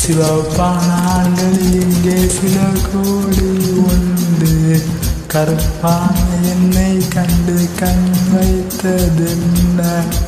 சிவப்பானாங்கள் இங்கே சில கோடி உண்டு கருப்பான என்னை கண்டு கண் வைத்ததென்ன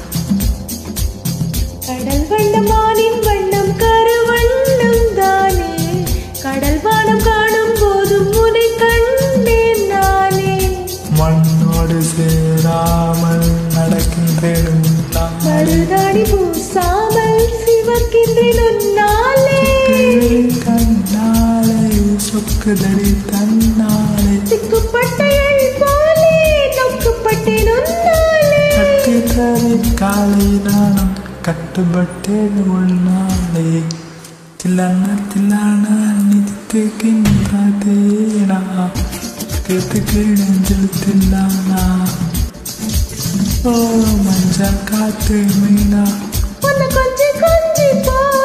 கடல் வண்ணம் வானின் வண்ணம் கருவண்ணம் தானே கடல் வானம் காணும் போதும் உன்னை கண்டேன் நானே மண்ணோடு சேராமல் நடக்கின்றேன் நான். மருதாணி பூசாமல் சிவக்கின்றேன் உன்னாலே கண்ணாலே சொக்குதடி தன்னாலே திக்குப்பட்டையை போலே தொக்குப்பட்டேன் உன்னாலே கட்டி தரி காலை நானும் கட்டுப்பட்டேன் உள்நாளே தில்லான தில்லான நிதித்துக்கின்றதேனா கேத்துக்கு நெஞ்சில் தில்லானா ஓ மஞ்சள் காத்து மீனா உன்னை கொஞ்சி கொஞ்சி போ